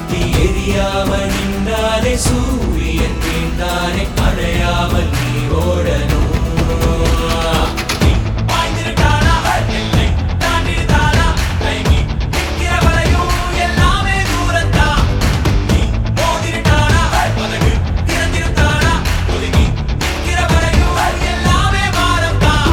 பத்தி எரியாமல் நின்றாலே சூரியன் வீழ்ந்தானே அணையாமல் நீ ஓடணும் நீ பாய்ந்திருட்டானா, எல்லை தாண்டிருந்தானா, கைமி நிற்கிற வரையும் எல்லாமே தூரத்தான். நீ மோதிருட்டானா, பதகு திறந்திருந்தானா, ஒதுங்கி நிற்கிற வரையும் எல்லாமே பாரம்தான்.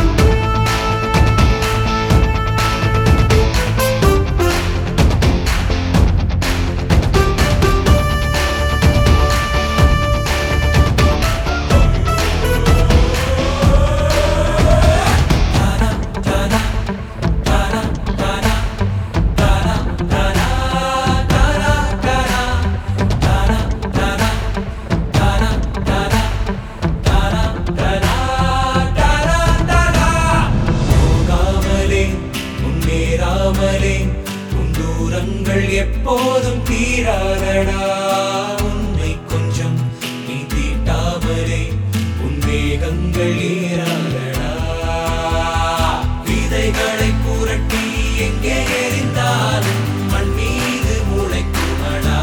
போகாமலே முன்னேறாமலே உன் தூரங்கள் எப்போதும் தீராதடா உன்னை கொஞ்சம் நீ தீட்டாமலே உன் வேகங்கள் ஏறாதடா விதைகளை புரட்டி எங்கே எறிந்தாலும் மண் மீது முளைக்குமடா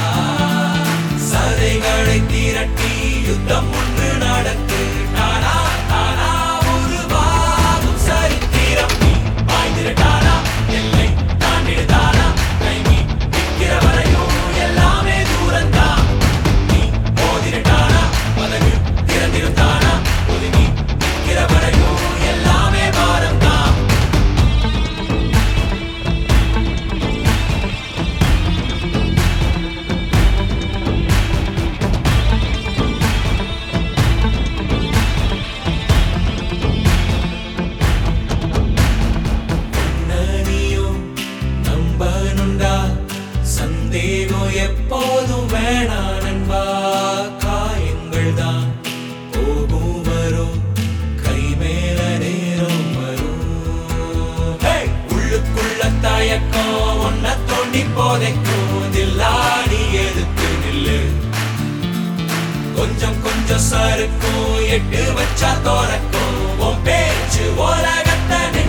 சதைகளை திரட்டி யுத்தம் ஒன்று நடத்து நானா நானா உருவாகும் சரித்திரம் நீ பாய்ந்திருட்டானா எல்லை தாண்டிடுதானா கைமி நிற்கிற வரையும் எல்லாமே தூரந்தான் நீ மோதிருட்டானா பதகு திறந்திருந்தானா ஒதுங்கி நிற்கிற வரையும் எல்லாமே பாரம்தான் நனியும் நம்பனுண்டா சந்தேகம் எப்போதும் வேணா நண்பா காயங்கள் தான் போகும் வரும் கை மேல நேரம் வரும் Hey! உள்ளுக்குள்ள தயக்கம் ஒன்ன தோண்டி போதைக்கும் தில்லாடி எதுக்கு நில்லு கொஞ்சம் கொஞ்சம் சறுக்கும் எட்டு வச்சா தோறக்கும் உன் பேச்சு உலகத்தை